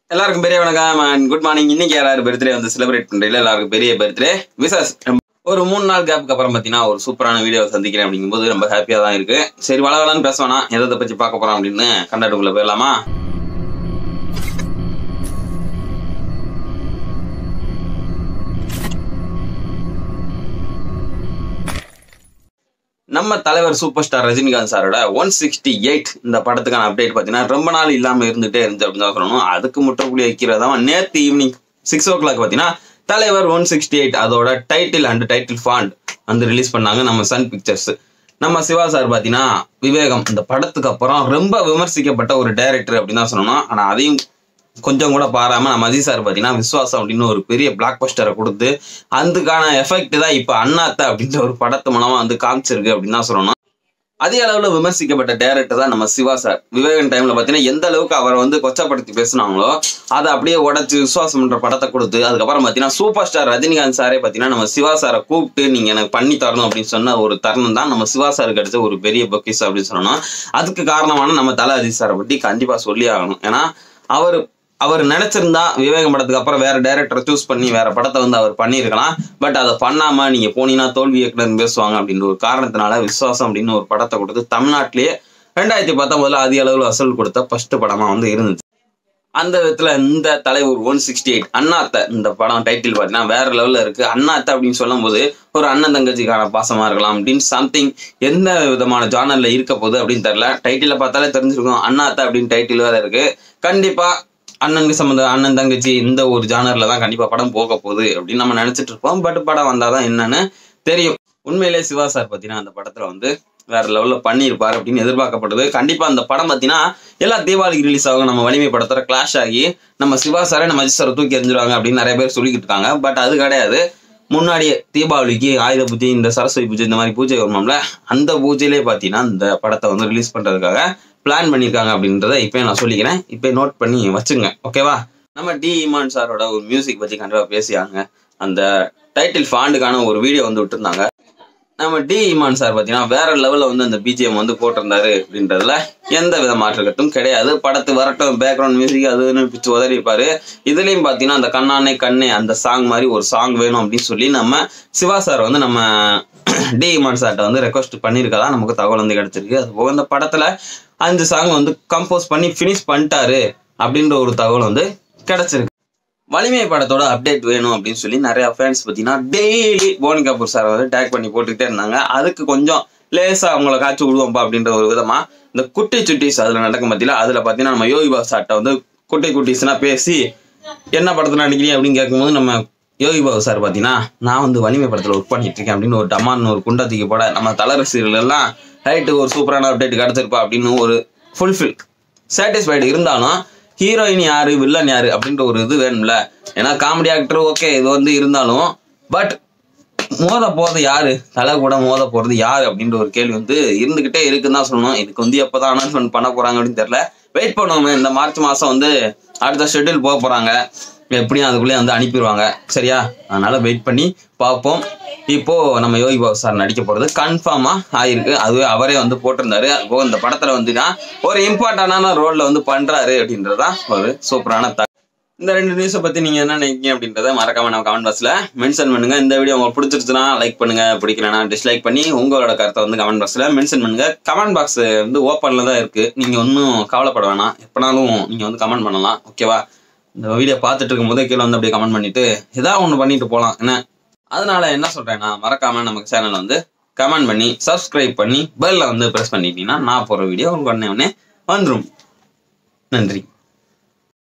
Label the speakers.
Speaker 1: எல்லாருக்கும் பெரிய வணக்கம் அண்ட் குட் மார்னிங் இன்னைக்கு யாராவது பர்த்டே வந்து செலிப்ரேட் பண்றீங்களா எல்லாருக்கும் பெரிய பர்த்டே விசஸ் ஒரு மூணு நாள் கேப்புக்கு அப்புறம் பார்த்தீங்கன்னா ஒரு சூப்பரான வீடியோ சந்திக்கிறேன் அப்படிங்கும்போது ரொம்ப ஹாப்பியாக தான் இருக்கு சரி வளவலான்னு பேச வேணாம் எதை பற்றி பார்க்க போறோம் அப்படின்னு கண்டாட்டுக்குள்ள போயிடலாமா நம்ம தலைவர் சூப்பர் ஸ்டார் ரஜினிகாந்த் சாரோட ஒன் சிக்ஸ்டி எயிட் இந்த படத்துக்கான அப்டேட் பார்த்தீங்கன்னா ரொம்ப நாள் இல்லாமல் இருந்துட்டே இருந்து அப்படின்னு தான் சொல்லணும் அதுக்கு முற்றுப்புள்ளி வைக்கிறதா நேற்று ஈவினிங் சிக்ஸ் ஓ கிளாக் பார்த்தீங்கன்னா தலைவர் ஒன் சிக்ஸ்டி எயிட் அதோட டைட்டில் அண்ட் டைட்டில் ஃபாண்ட் வந்து ரிலீஸ் பண்ணாங்க நம்ம சன் பிக்சர்ஸ் நம்ம சிவா சார் பார்த்தீங்கன்னா விவேகம் இந்த படத்துக்கு அப்புறம் ரொம்ப விமர்சிக்கப்பட்ட ஒரு டைரக்டர் அப்படின்னு தான் சொல்லணும் ஆனால் அதையும் கொஞ்சம் கூட பாராம நம்ம அஜி சார் பார்த்தீங்கன்னா விஸ்வாசம் அப்படின்னு ஒரு பெரிய பிளாக் பஸ்டரை கொடுத்து அதுக்கான எஃபெக்ட் தான் இப்போ அண்ணாத்த அப்படின்ற ஒரு படத்து மூலமா வந்து காமிச்சிருக்கு அப்படின்னு தான் சொல்லணும் அதே அளவுல விமர்சிக்கப்பட்ட டேரக்டர் தான் நம்ம சிவா சார் விவேகன் டைம்ல பாத்தீங்கன்னா எந்த அளவுக்கு அவரை வந்து கொச்சப்படுத்தி பேசுனாங்களோ அதை அப்படியே உடச்சு விசுவாசம் பண்ற படத்தை கொடுத்து அதுக்கப்புறம் பாத்தீங்கன்னா சூப்பர் ஸ்டார் ரஜினிகாந்த் சாரே பாத்தீங்கன்னா நம்ம சிவா சாரை கூப்பிட்டு நீங்க எனக்கு பண்ணி தரணும் அப்படின்னு சொன்ன ஒரு தருணம் தான் நம்ம சிவா சாருக்கு கிடைச்ச ஒரு பெரிய பொக்கிஸ் அப்படின்னு சொல்லணும் அதுக்கு காரணமான நம்ம தல அஜித் சாரை பத்தி கண்டிப்பா சொல்லி ஆகணும் ஏன்னா அவர் அவர் நினைச்சிருந்தா விவேகம் படத்துக்கு அப்புறம் வேற டைரக்டரை சூஸ் பண்ணி வேற படத்தை வந்து அவர் பண்ணியிருக்கலாம் பட் அதை பண்ணாம நீங்க போனீங்கன்னா தோல்வி இயக்குனர் பேசுவாங்க அப்படின்ற ஒரு காரணத்தினால விசுவாசம் அப்படின்னு ஒரு படத்தை கொடுத்து தமிழ்நாட்டிலேயே ரெண்டாயிரத்தி பத்தொன்பதுல அதிக அளவில் வசூல் கொடுத்த ஃபர்ஸ்ட் படமா வந்து இருந்துச்சு அந்த விதத்துல இந்த தலைவர் ஒன் சிக்ஸ்டி எயிட் அண்ணாத்த இந்த படம் டைட்டில் பார்த்தீங்கன்னா வேற லெவல்ல இருக்கு அண்ணாத்த அப்படின்னு சொல்லும் போது ஒரு அண்ணன் தங்கச்சிக்கான பாசமா இருக்கலாம் அப்படின்னு சம்திங் எந்த விதமான ஜானர்ல இருக்க போகுது அப்படின்னு தெரியல டைட்டில பார்த்தாலே தெரிஞ்சிருக்கும் அண்ணாத்த அப்படின்னு டைட்டில் வேற இருக்கு கண்டிப்பா அண்ணனுக்கு சம்மந்த அண்ணன் தங்கச்சி இந்த ஒரு ஜானர்ல தான் கண்டிப்பா படம் போக போகுது அப்படின்னு நம்ம நினைச்சிட்டு இருப்போம் பட் படம் வந்தாதான் என்னன்னு தெரியும் உண்மையிலே சிவா சார் பார்த்தீங்கன்னா அந்த படத்துல வந்து வேற லெவல்ல பண்ணியிருப்பாரு அப்படின்னு எதிர்பார்க்கப்படுது கண்டிப்பா அந்த படம் பார்த்தீங்கன்னா எல்லா தீபாவளிக்கு ரிலீஸ் ஆகும் நம்ம வலிமை படத்தோட கிளாஷ் ஆகி நம்ம சிவா சாரை நம்ம அஜித் சாரை தூக்கி எறிஞ்சிருவாங்க அப்படின்னு நிறைய பேர் சொல்லிக்கிட்டு இருக்காங்க பட் அது கிடையாது முன்னாடியே தீபாவளிக்கு ஆயுத பூஜை இந்த சரஸ்வதி பூஜை இந்த மாதிரி பூஜை வருமாம்ல அந்த பூஜையிலே பார்த்தீங்கன்னா இந்த படத்தை வந்து ரிலீஸ் பண்றதுக்காக பிளான் பண்ணியிருக்காங்க அப்படின்றத இப்போ நான் சொல்லிக்கிறேன் இப்போ நோட் பண்ணி வச்சுங்க ஓகேவா நம்ம டி இமான் சாரோட ஒரு மியூசிக் பற்றி கண்டிப்பாக பேசியாங்க அந்த டைட்டில் ஃபாண்டுக்கான ஒரு வீடியோ வந்து விட்டுருந்தாங்க நம்ம டி இமான் சார் பார்த்தீங்கன்னா வேற லெவலில் வந்து அந்த பிஜிஎம் வந்து போட்டிருந்தாரு அப்படின்றதுல எந்த வித மாற்றக்கட்டும் கிடையாது படத்து வரட்டும் பேக்ரவுண்ட் மியூசிக் அதுன்னு பிச்சு உதறிப்பாரு இதுலயும் பார்த்தீங்கன்னா அந்த கண்ணானே கண்ணே அந்த சாங் மாதிரி ஒரு சாங் வேணும் அப்படின்னு சொல்லி நம்ம சிவா சார் வந்து நம்ம டி இமான் சார்கிட்ட வந்து ரெக்வஸ்ட் பண்ணியிருக்கதா நமக்கு தகவல் வந்து கிடைச்சிருக்கு அது போக இந்த படத்துல அஞ்சு சாங் வந்து கம்போஸ் பண்ணி ஃபினிஷ் பண்ணிட்டாரு அப்படின்ற ஒரு தகவல் வந்து கிடைச்சிருக்கு வலிமை படத்தோட அப்டேட் வேணும் அப்படின்னு சொல்லி நிறைய ஃபேன்ஸ் பார்த்தீங்கன்னா டெய்லி போனி கபூர் சார் வந்து டேக் பண்ணி போட்டுக்கிட்டே இருந்தாங்க அதுக்கு கொஞ்சம் லேசா அவங்கள காய்ச்சி விடுவோம்ப்பா அப்படின்ற ஒரு விதமா இந்த குட்டி சுட்டிஸ் அதுல நடக்கும் பத்தியில அதுல பாத்தீங்கன்னா நம்ம யோகி பாபு சார்ட்ட வந்து குட்டி குட்டிஸ்னா பேசி என்ன படத்துல நடிக்கிறீங்க அப்படின்னு கேட்கும்போது நம்ம யோகி பாபு சார் பார்த்தீங்கன்னா நான் வந்து வலிமை படத்தில் ஒர்க் பண்ணிட்டு இருக்கேன் அப்படின்னு ஒரு டமான்னு ஒரு குண்டத்துக்கு போட நம்ம தளர சீரியல் எல்லாம் ரைட்டு ஒரு சூப்பரான அப்டேட் கிடச்சிருப்பா அப்படின்னு ஒரு ஃபுல்ஃபில் சாட்டிஸ்ஃபைடு இருந்தாலும் ஹீரோயின் யாரு வில்லன் யாரு அப்படின்ற ஒரு இது வேணும்ல ஏன்னா காமெடி ஆக்டர் ஓகே இது வந்து இருந்தாலும் பட் மோத போறது யாரு தலை கூட மோத போறது யாரு அப்படின்ற ஒரு கேள்வி வந்து இருந்துகிட்டே இருக்குன்னு தான் சொல்லணும் இதுக்கு வந்து எப்பதான் அனௌன்ஸ்மெண்ட் பண்ண போறாங்க அப்படின்னு தெரியல வெயிட் பண்ணுவோமே இந்த மார்ச் மாசம் வந்து அடுத்த ஷெட்யூல் போக போறாங்க எப்படியும் அதுக்குள்ளே வந்து அனுப்பிடுவாங்க சரியா அதனால வெயிட் பண்ணி பார்ப்போம் இப்போ நம்ம யோகி பாபு சார் நடிக்க போறது கன்ஃபார்மா ஆயிருக்கு அதுவே அவரே வந்து போட்டிருந்தாரு அதுபோக இந்த படத்துல வந்துன்னா ஒரு இம்பார்ட்டன்டான ரோல்ல வந்து பண்றாரு அப்படின்றதுதான் ஒரு சூப்பரான த இந்த ரெண்டு நியூஸை பத்தி நீங்க என்ன நினைக்கிறீங்க அப்படின்றத மறக்காம நம்ம கமெண்ட் பாக்ஸ்ல மென்ஷன் பண்ணுங்க இந்த வீடியோ உங்களுக்கு பிடிச்சிருச்சுன்னா லைக் பண்ணுங்க பிடிக்கலனா டிஸ்லைக் பண்ணி உங்களோட கருத்தை வந்து கமெண்ட் பாக்ஸ்ல மென்ஷன் பண்ணுங்க கமெண்ட் பாக்ஸ் வந்து ஓப்பன்ல தான் இருக்கு நீங்க ஒன்றும் கவலைப்பட வேணாம் எப்பனாலும் நீங்க வந்து கமெண்ட் பண்ணலாம் ஓகேவா இந்த வீடியோ பார்த்துட்டு இருக்கும் போதே கீழே வந்து அப்படியே கமெண்ட் பண்ணிட்டு ஏதாவது ஒன்று பண்ணிட்டு போகலாம் என்ன அதனால என்ன சொல்றேன்னா மறக்காம நமக்கு சேனல் வந்து கமெண்ட் பண்ணி சப்ஸ்கிரைப் பண்ணி பெல்ல வந்து ப்ரெஸ் பண்ணிட்டீங்கன்னா நான் போகிற வீடியோ உங்களுக்கு உடனே உடனே வந்துடும் நன்றி